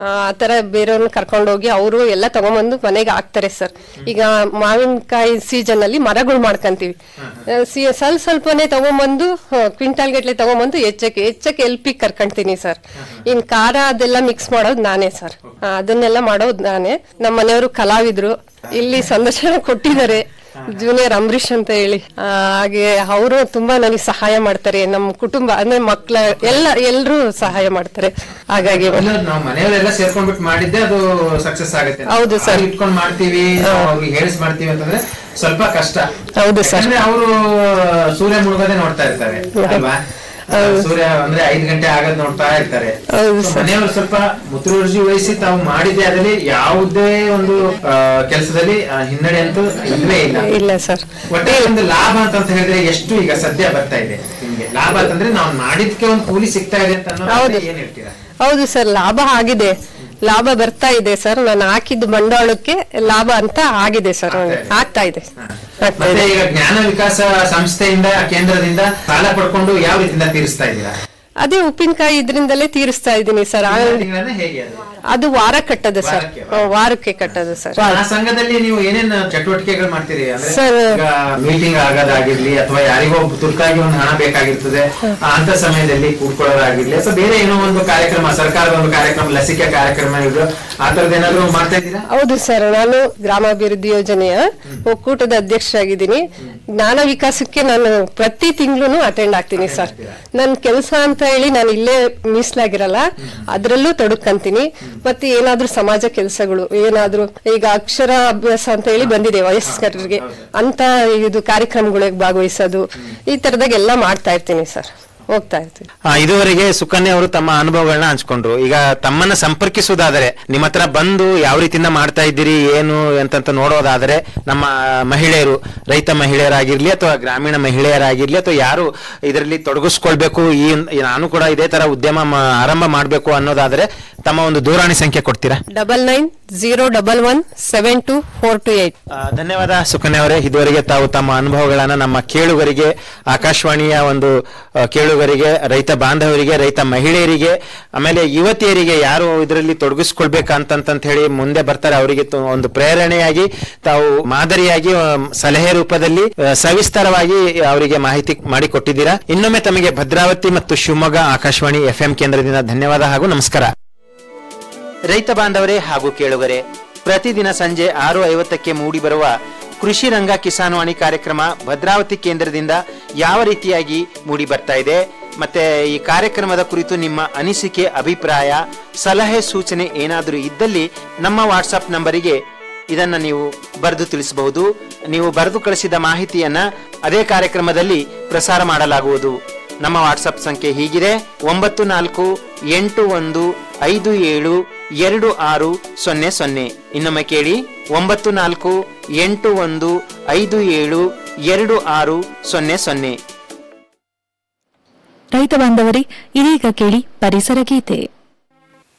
ಆ ತರ ಬೇರೆಯವ್ರನ್ನ ಕರ್ಕೊಂಡು ಹೋಗಿ ಅವರು ಎಲ್ಲ ತಗೊಂಬಂದು ಮನೆಗೆ ಹಾಕ್ತಾರೆ ಸರ್ ಈಗ ಮಾವಿನಕಾಯಿ ಸೀಸನ್ ಅಲ್ಲಿ ಮರಗಳು ಮಾಡ್ಕೊಂತೀವಿ ಆ, ಸಿ- ಸ್ವಲ್ಪ ಸ್ವಲ್ಪನೇ ತಗೊಂಬಂದು ಕ್ವಿಂಟಾಲ್ ಗಟ್ಲೆ ತಗೊಂಬಂದು ಹೆಚ್ಚಕ್ಕೆ ಹೆಚ್ಚಕ್ಕೆ ಎಲ್ಪಿ ಕರ್ಕೊಂತೀನಿ ಸರ್ ಇನ್ ಖಾರ ಅದೆಲ್ಲ ಮಿಕ್ಸ್ ಮಾಡೋದು ನಾನೇ ಸರ್ ಆ, ಅದನ್ನೆಲ್ಲ ಮಾಡೋದು ನಾನೇ ನಮ್ಮ ಮನೆಯವರು ಕಲಾವಿದ್ರು ಇಲ್ಲಿ ಸಂದರ್ಶನ ಕೊಟ್ಟಿದ್ದಾರೆ ಜೂನಿಯರ್ ಅಂಬರೀಶ್ ಅಂತ ಹೇಳಿ ಆ, ಹಾಗೆ ಅವರು ತುಂಬಾ ನನಗೆ ಸಹಾಯ ಮಾಡ್ತಾರೆ ನಮ್ಮ ಕುಟುಂಬ ಅಂದ್ರೆ ಮಕ್ಳ ಎಲ್ಲ ಎಲ್ರು ಸಹಾಯ ಮಾಡ್ತಾರೆ ಹಾಗಾಗಿ ಎಲ್ಲ ನಾವು ಮನೆಯವರೆಲ್ಲ ಸೇರ್ಕೊಂಡ್ಬಿಟ್ಟು ಮಾಡಿದ್ದೆ ಅದು ಸಕ್ಸಸ್ ಆಗುತ್ತೆ ಹೌದು sir. ಹಾಗೆ ಇಟ್ಕೊಂಡ್ ಮಾಡ್ತೀವಿ ನಾವು ಅವ್ರಿಗೆ ಹೇಳಿಸ್ ಮಾಡ್ತೀವಿ ಅಂತಂದ್ರೆ ಸ್ವಲ್ಪ ಕಷ್ಟ ಹೌದು sir. ಯಾಕಂದ್ರೆ ಅವರು ಸೂರ್ಯ ಮುಳುಗೋದೇ ನೋಡ್ತಾ ಇರ್ತಾರೆ ಅಲ್ವಾ ಸೂರ್ಯ ಅಂದ್ರೆ ಐದು ಗಂಟೆ ಆಗದ್ ನೋಡ್ತಾ ಇರ್ತಾರೆ ಹೌದು So, sir. ಮನೆಯವರು ಸ್ವಲ್ಪ ಮುತುವರ್ಜಿ ವಹಿಸಿ ತಾವು ಮಾಡಿದ್ದೆ ಅದರಲ್ಲಿ ಯಾವುದೇ ಒಂದು ಕೆಲಸದಲ್ಲಿ ಹಿನ್ನಡೆ ಅಂತೂ ಇಲ್ವೇ ಇಲ್ಲ ಇಲ್ಲ ಸರ್ ಒಟ್ಟೆ ಒಂದು ಲಾಭ ಅಂತ ಅಂತ ಹೇಳಿದ್ರೆ ಎಷ್ಟು ಈಗ ಸದ್ಯ ಬರ್ತಾ ಇದೆ ನಿಮ್ಗೆ ಲಾಭ ಅಂತಂದ್ರೆ ನಾವು ಮಾಡಿದ್ಕೆ ಒಂದು ಕೂಲಿ ಸಿಗ್ತಾ ಇದೆ ಅಂತ ಅನ್ನೋದು ಹೌದು. ಏನ್ ಹೇಳ್ತೀರಾ ಹೌದು ಸರ್ ಲಾಭ ಆಗಿದೆ ಲಾಭ ಬರ್ತಾ ಇದೆ ಸರ್ ನಾನು ಹಾಕಿದ್ದು ಬಂಡವಾಳಕ್ಕೆ ಲಾಭ ಅಂತ ಆಗಿದೆ ಸರ್ ಆಗ್ತಾ ಇದೆ ಆಗ್ತಾ ಮತ್ತೆ ಇದೆ ಈಗ ಜ್ಞಾನ ವಿಕಾಸ ಸಂಸ್ಥೆಯಿಂದ ಕೇಂದ್ರದಿಂದ ಸಾಲ ಪಡ್ಕೊಂಡು ಯಾವ ರೀತಿಯಿಂದ ತೀರಿಸ್ತಾ ಇದ್ದೀರಾ ಅದೇ ಉಪ್ಪಿನಕಾಯಿ ಇದರಿಂದಲೇ ತೀರಿಸ್ತಾ ಇದ್ದೀನಿ ಸರ್ ಆ- ತಿಂಗಳನ್ನ ಹೇಗೆ ಅದು ಅದು ವಾರ ಕಟ್ಟದು ಸರ್ ವಾರಕ್ಕೆ, ಹ್ಮ್, ವಾರಕ್ಕೆ ಕಟ್ಟದು ಸರ್ So, ಆ ಸಂಘದಲ್ಲಿ ನೀವು ಏನೇನ್ ಚಟುವಟಿಕೆಗಳು ಮಾಡ್ತೀರಿ ಅಂದ್ರೆ Sir, ಈಗ ಮೀಟಿಂಗ್ ಆಗೋದಾಗಿರ್ಲಿ ಅಥವಾ ಯಾರಿಗೋ ಒಬ್ಬ ತುರ್ತಾಗಿ ಒಂದು ಹಣ ಬೇಕಾಗಿರ್ತದೆ ಆ ಅಂತ ಸಮಯದಲ್ಲಿ ಕೂಡ್ಕೊಳ್ಳೋದಾಗಿರ್ಲಿ ಅಥವಾ ಬೇರೆ ಏನೋ ಒಂದು ಕಾರ್ಯಕ್ರಮ ಸರ್ಕಾರದ ಒಂದು ಕಾರ್ಯಕ್ರಮ ಲಸಿಕೆ ಕಾರ್ಯಕ್ರಮ ಇದು ಆ ತರದ್ ಏನಾದ್ರು ಮಾಡ್ತಾ ಇದ್ದೀರಾ ಹೌದು ಸರ್ ನಾನು ಗ್ರಾಮಾಭಿವೃದ್ಧಿ ಯೋಜನೆಯ ಒಕ್ಕೂಟದ ಅಧ್ಯಕ್ಷರಾಗಿದ್ದೀನಿ ಜ್ಞಾನ ವಿಕಾಸಕ್ಕೆ ನಾನು ಪ್ರತಿ ತಿಂಗಳು ಅಟೆಂಡ್ ಆಗ್ತೀನಿ ಸರ್ ನನ್ನ ಕೆಲಸ ಅಂತ ಹೇಳಿ ನಾನು ಇಲ್ಲೇ ಮೀಸಲಾಗಿರಲ್ಲ ಅದ್ರಲ್ಲೂ ತೊಡಕಂತೀನಿ ಮತ್ತೆ ಏನಾದ್ರೂ ಸಮಾಜ ಕೆಲಸಗಳು ಏನಾದ್ರೂ ಈಗ ಅಕ್ಷರ ಅಭ್ಯಾಸ ಅಂತ ಹೇಳಿ ಬಂದಿದೆ ವಯಸ್ಕರಿಗೆ ಅಂತ ಇದು ಕಾರ್ಯಕ್ರಮಗಳಿಗೆ ಭಾಗವಹಿಸೋದು ಈ ತರದಾಗ ಎಲ್ಲ ಮಾಡ್ತಾ ಇರ್ತೀನಿ ಸರ್ ಹೋಗ್ತಾ ಇರ್ತೀನಿ ಆ, ಇದುವರೆಗೆ ಸುಕನ್ಯಾ ಅವರು ತಮ್ಮ ಅನುಭವಗಳನ್ನ ಹಂಚ್ಕೊಂಡ್ರು ಈಗ ತಮ್ಮನ್ನ ಸಂಪರ್ಕಿಸುವುದಾದರೆ ನಿಮ್ಮ ಹತ್ರ ಬಂದು ಯಾವ ರೀತಿಯಿಂದ ಮಾಡ್ತಾ ಇದ್ದೀರಿ ಏನು ಅಂತಂತ ನೋಡೋದಾದರೆ ನಮ್ಮ ಮಹಿಳೆಯರು ರೈತ ಮಹಿಳೆಯರಾಗಿರ್ಲಿ ಅಥವಾ ಗ್ರಾಮೀಣ ಮಹಿಳೆಯರಾಗಿರ್ಲಿ ಅಥವಾ ಯಾರು ಇದರಲ್ಲಿ ತೊಡಗಿಸ್ಕೊಳ್ಬೇಕು ಈ ಈ ನಾನು ಕೂಡ ಇದೇ ತರ ಉದ್ಯಮ ಮ- ಆರಂಭ ಮಾಡಬೇಕು ಅನ್ನೋದಾದರೆ ತಮ್ಮ ಒಂದು ದೂರವಾಣಿ ಸಂಖ್ಯೆ ಕೊಡ್ತೀರಾ double nine zero double one seven two four two eight ಆ, ಧನ್ಯವಾದ ಸುಕನ್ಯಾ ಅವರೇ ಇದುವರೆಗೆ ತಾವು ತಮ್ಮ ಅನುಭವಗಳನ್ನ ನಮ್ಮ ಕೇಳುಗರಿಗೆ ಆಕಾಶವಾಣಿಯ ಒಂದು ಆ, ಕೇಳುಗರಿಗೆ ರೈತ ಬಾಂಧವರಿಗೆ ರೈತ ಮಹಿಳೆಯರಿಗೆ ಆಮೇಲೆ ಯುವತಿಯರಿಗೆ ಯಾರು ಇದರಲ್ಲಿ ತೊಡಗಿಸ್ಕೊಳ್ಬೇಕಂತಂತ ಹೇಳಿ ಮುಂದೆ ಬರ್ತಾರೆ ಅವರಿಗೆ ತು- ಒಂದು ಪ್ರೇರಣೆಯಾಗಿ ತಾವು ಮಾದರಿಯಾಗಿ ಆ, ಸಲಹೆ ರೂಪದಲ್ಲಿ ಆ, ಸವಿಸ್ತಾರವಾಗಿ ಅವರಿಗೆ ಮಾಹಿತಿ ಮಾಡಿಕೊಟ್ಟಿದ್ದೀರಾ ಇನ್ನೊಮ್ಮೆ ತಮಗೆ ಭದ್ರಾವತಿ ಮತ್ತು ಶಿವಮೊಗ್ಗ ಆಕಾಶವಾಣಿ ಎಫ್ಎಂ ಕೇಂದ್ರದಿಂದ ಧನ್ಯವಾದ ಹಾಗೂ ನಮಸ್ಕಾರ ರೈತ ಬಾಂಧವರೇ ಹಾಗೂ ಕೇಳುಗರೆ ಪ್ರತಿದಿನ ಸಂಜೆ ಆರು ಐವತ್ತಕ್ಕೆ ಮೂಡಿಬರುವ ಕೃಷಿ ರಂಗ ಕಿಸಾನ್ವಾಣಿ ಕಾರ್ಯಕ್ರಮ ಭದ್ರಾವತಿ ಕೇಂದ್ರದಿಂದ ಯಾವ ರೀತಿಯಾಗಿ ಮೂಡಿ ಬರ್ತಾ ಇದೆ ಮತ್ತೆ ಈ ಕಾರ್ಯಕ್ರಮದ ಕುರಿತು ನಿಮ್ಮ ಅನಿಸಿಕೆ ಅಭಿಪ್ರಾಯ ಸಲಹೆ ಸೂಚನೆ ಏನಾದರೂ ಇದ್ದಲ್ಲಿ ನಮ್ಮ ವಾಟ್ಸಪ್ ನಂಬರಿಗೆ ಇದನ್ನ ನೀವು ಬರೆದು ತಿಳಿಸಬಹುದು ನೀವು ಬರೆದು ಕಳಿಸಿದ ಮಾಹಿತಿಯನ್ನ ಅದೇ ಕಾರ್ಯಕ್ರಮದಲ್ಲಿ ಪ್ರಸಾರ ಮಾಡಲಾಗುವುದು ನಮ್ಮ ವಾಟ್ಸಪ್ ಸಂಖ್ಯೆ ಹೀಗಿದೆ ಒಂಬತ್ತು ನಾಲ್ಕು ಎಂಟು ಒಂದು ಐದು ಏಳು ಎರಡು ಆರು ಸೊನ್ನೆ ಸೊನ್ನೆ ಇನ್ನೊಮ್ಮೆ ಕೇಳಿ ಒಂಬತ್ತು ನಾಲ್ಕು ಎಂಟು ಒಂದು ಐದು ಏಳು ಎರಡು ಆರು ಸೊನ್ನೆ ಸೊನ್ನೆ ರೈತ ಬಾಂಧವರೇ ಇದೀಗ ಕೇಳಿ ಪರಿಸರ ಗೀತೆ